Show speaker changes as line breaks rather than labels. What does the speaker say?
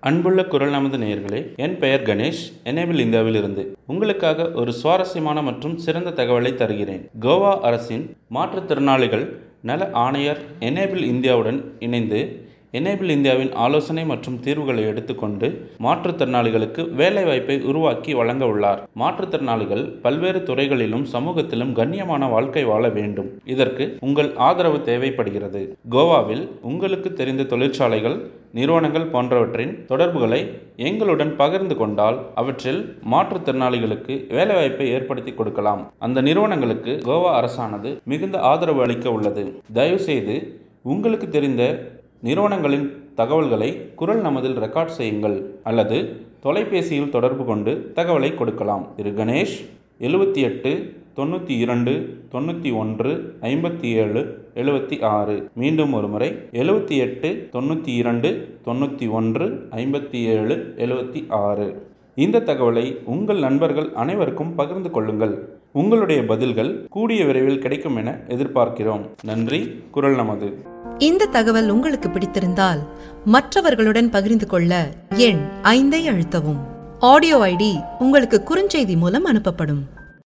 அன்புள்ள குரல் நமது நேயர்களே என் பெயர் கணேஷ் எனேபிள் இந்தியாவிலிருந்து உங்களுக்காக ஒரு சுவாரஸ்யமான மற்றும் சிறந்த தகவலை தருகிறேன் கோவா அரசின் மாற்றுத்திறனாளிகள் நல ஆணையர் எனேபிள் இந்தியாவுடன் இணைந்து எனேபிள் இந்தியாவின் ஆலோசனை மற்றும் தீர்வுகளை எடுத்துக்கொண்டு மாற்றுத்திறனாளிகளுக்கு வேலைவாய்ப்பை உருவாக்கி வழங்க உள்ளார் மாற்றுத்திறனாளிகள் பல்வேறு துறைகளிலும் சமூகத்திலும் கண்ணியமான வாழ்க்கை வாழ வேண்டும் இதற்கு உங்கள் ஆதரவு தேவைப்படுகிறது கோவாவில் உங்களுக்கு தெரிந்த தொழிற்சாலைகள் நிறுவனங்கள் போன்றவற்றின் தொடர்புகளை எங்களுடன் பகிர்ந்து கொண்டால் அவற்றில் மாற்றுத்திறனாளிகளுக்கு வேலைவாய்ப்பை ஏற்படுத்தி கொடுக்கலாம் அந்த நிறுவனங்களுக்கு கோவா அரசானது மிகுந்த ஆதரவு அளிக்க உள்ளது தயவுசெய்து உங்களுக்கு தெரிந்த நிறுவனங்களின் தகவல்களை குரல் நமதில் ரெக்கார்ட் செய்யுங்கள் அல்லது தொலைபேசியில் தொடர்பு கொண்டு தகவலை கொடுக்கலாம் திரு கணேஷ் எழுபத்தி எட்டு தொண்ணூற்றி இரண்டு தொண்ணூற்றி ஒன்று ஐம்பத்தி ஏழு எழுபத்தி ஆறு மீண்டும் ஒரு முறை எழுபத்தி எட்டு தொண்ணூற்றி இரண்டு தொண்ணூற்றி ஒன்று ஐம்பத்தி ஏழு எழுபத்தி ஆறு இந்த தகவலை உங்கள் நண்பர்கள் அனைவருக்கும் பகிர்ந்து கொள்ளுங்கள் உங்களுடைய பதில்கள் கூடிய விரைவில் கிடைக்கும் என எதிர்பார்க்கிறோம் நன்றி குரல் நமது
இந்த தகவல் உங்களுக்கு பிடித்திருந்தால் மற்றவர்களுடன் பகிர்ந்து கொள்ள எண் ஐந்தை அழுத்தவும் ஆடியோ ஐடி உங்களுக்கு குறுஞ்செய்தி மூலம் அனுப்பப்படும்